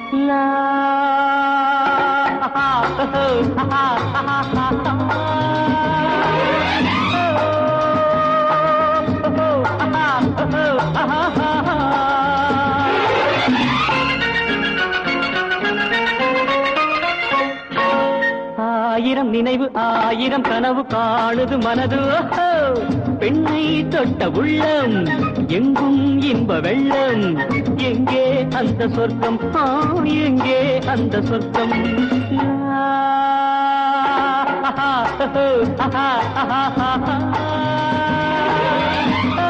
லா ஆயிரம் நினைவு ஆயிரம் கனவு காணுது மனது ஓஹோ! பெண்ணை தொட்ட உள்ளம் எங்கும் இன்ப வெள்ளம் எங்கே அந்த சொர்க்கம் ஆ, எங்கே அந்த சொர்க்கம் லா, ஆஹா, ஓஹோ, ஆஹா, ஆஹா, ஆஹா. ஓ,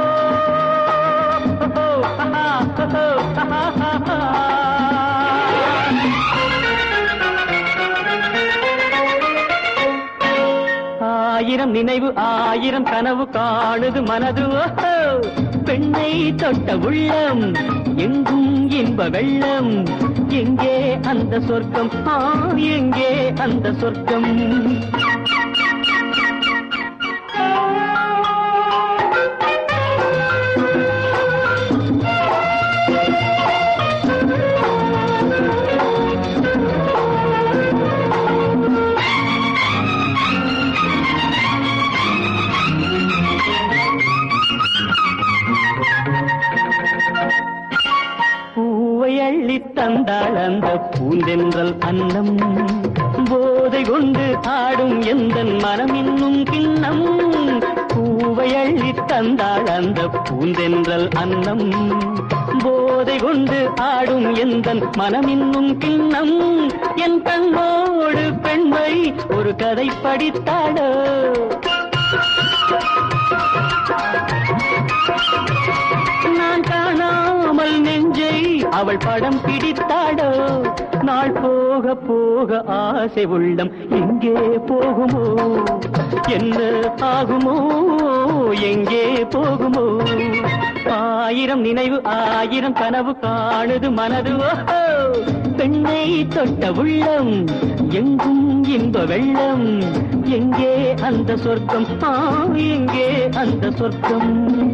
ஓஹோ, ஆஹா, ஓஹோ, ஆஹா, ஆஹா. ஆயிரம் நினைவு ஆயிரம் கனவு காணுது மனது ஓஹோ! பெண்ணை தொட்ட உள்ளம் எங்கும் இன்ப வெள்ளம் எங்கே அந்த சொர்க்கம் ஆ, எங்கே அந்த சொர்க்கம் பூவை அள்ளித் தந்தாள் அந்த பூந்தென்றல் அன்னம் போதை கொண்டு ஆடும் எந்த மனம் இன்னும் கிண்ணம் பூவை அள்ளித் தந்தாள் அந்த பூந்தென்றல் அன்னம் போதை கொண்டு ஆடும் எந்த மனம் இன்னும் கிண்ணம் என் கண்ணோடு பெண்மை ஒரு கதை படித்தாடோ நான் காணாமல் நெஞ்சை அவள் படம் பிடித்தாடோ நாள் போக போக ஆசை உள்ளம் எங்கே போகுமோ என்ன ஆகுமோ எங்கே போகுமோ ஆயிரம் நினைவு ஆயிரம் கனவு காணுது மனது ஓஹோ! பெண்ணை தொட்ட உள்ளம் எங்கும் இன்ப வெள்ளம் எங்கே அந்த சொர்க்கம் ஆ, எங்கே அந்த சொர்க்கம்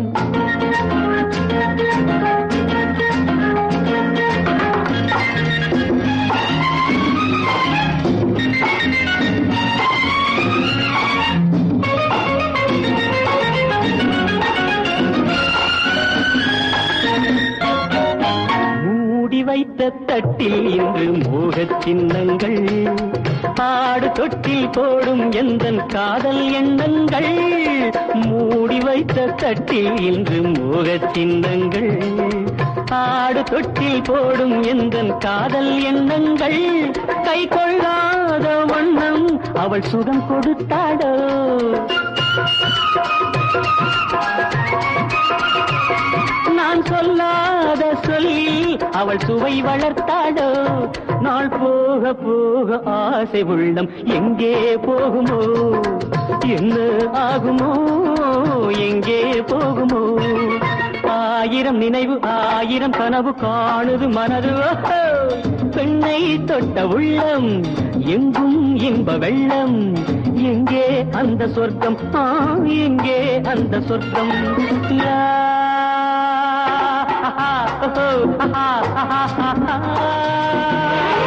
மூடி வைத்த தட்டில் இன்று மோகச் சின்னங்கள் ஆடு தொட்டில் போடும் எந்தன் காதல் எண்ணங்கள் மூடி வைத்த தட்டில் இன்று மோகச் சின்னங்கள் ஆடு தொட்டில் போடும் எந்தன் காதல் எண்ணங்கள் கை கொள்ளாத வண்ணம் அவள் சுகம் கொடுத்தாடோ நான் சொல்லாத சொல்லி அவள் சுவை வளர்த்தாடோ நாள் போக போக ஆசை உள்ளம் எங்கே போகுமோ என்ன ஆகுமோ எங்கே போகுமோ ஆயிரம் நினைவு ஆயிரம் கனவு காணுது மனது ஓஹோ! பெண்ணை தொட்ட உள்ளம் எங்கும் இன்ப வெள்ளம் எங்கே அந்த சொர்க்கம் ஆ, எங்கே அந்த சொர்க்கம் லா, ஆஹா, ஓஹோ, ஆஹா, ஆஹா, ஆஹா.